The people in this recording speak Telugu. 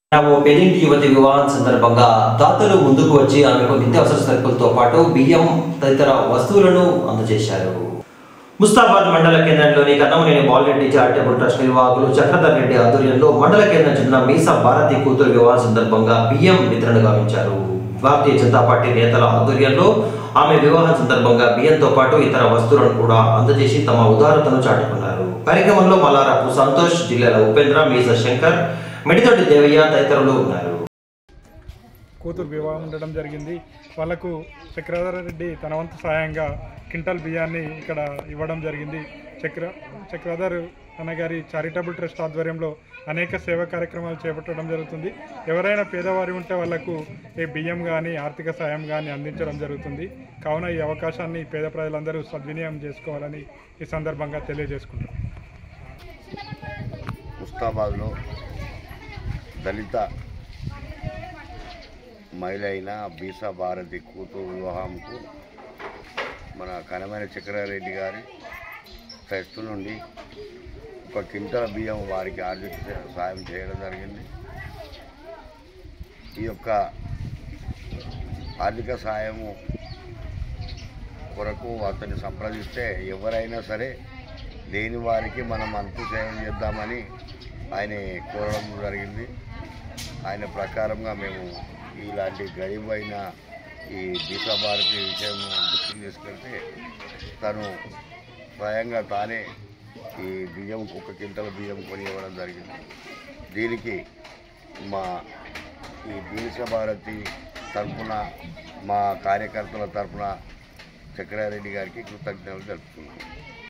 ఓ పెళ్లింటి యువతి వివాహం సందర్భంగా దాతలు ముందుకు వచ్చి ఆమెకు నిత్యావసర సరుకులతో పాటు బియ్యం తదితర వస్తువులను అందజేశారు ముస్తాబాద్ మండల కేంద్రంలోని కన్నమనేని బాలరెడ్డి చారిటబుల్ ట్రస్ట్ నిర్వాహకులు చక్రధర్ రెడ్డి ఆధ్వర్యంలో మండల కేంద్రం చెందిన మీసా భారతి కూతురు వివాహం సందర్భంగా బియ్యం వితరణ గావించారు భారతీయ జనతా పార్టీ నేతల ఆధ్వర్యంలో ఆమె వివాహం సందర్భంగా బియ్యంతో పాటు ఇతర వస్తువులను కూడా అందజేసి తమ ఉదారతను చాటుకున్నారు కార్యక్రమంలో మల్లారపు సంతోష్ జిల్లాల ఉపేంద్ర మీసా శంకర్ మిడితోటి దేవయ్య తదితరులు ఉన్నారు కూతురు వివాహం ఉండడం జరిగింది వాళ్ళకు చక్రధర రెడ్డి తన వంతు సాయంగా క్వింటల్ బియ్యాన్ని ఇక్కడ ఇవ్వడం జరిగింది చక్ర చక్రధర్ అన్నగారి చారిటబుల్ ట్రస్ట్ ఆధ్వర్యంలో అనేక సేవా కార్యక్రమాలు చేపట్టడం జరుగుతుంది ఎవరైనా పేదవారి ఉంటే వాళ్లకు ఏ బియ్యం కానీ ఆర్థిక సాయం కానీ అందించడం జరుగుతుంది కావున ఈ అవకాశాన్ని పేద ప్రజలందరూ సద్వినియోగం చేసుకోవాలని ఈ సందర్భంగా తెలియజేసుకుంటాం ముస్తాబాద్లో దళిత మహిళ అయిన బీసా భారతి కూతురు వివాహంకు మన కనమైన చక్రారెడ్డి గారి ట్రస్ట్ నుండి ఒక క్వింటల్ బియ్యం వారికి ఆర్థిక సా- సాయం చేయడం జరిగింది ఈ యొక్క ఆర్థిక సాయము కొరకు అతన్ని సంప్రదిస్తే ఎవరైనా సరే లేని వారికి మనం అంతు సేవం చేద్దామని ఆయన కోరడం జరిగింది ఆయన ప్రకారంగా మేము ఇలాంటి గరీబ్ అయిన ఈ దీపా భారతి విషయం దృష్టికి తీసుకెళ్తే తను స్వయంగా తానే ఈ బియ్యం ఒక క్వింటల్ బియ్యం కొని ఇవ్వడం జరిగింది దీనికి మా ఈ దీనిస భారతి తరఫున మా కార్యకర్తల తరఫున చక్రారెడ్డి గారికి కృతజ్ఞతలు తెలుపుతున్నాను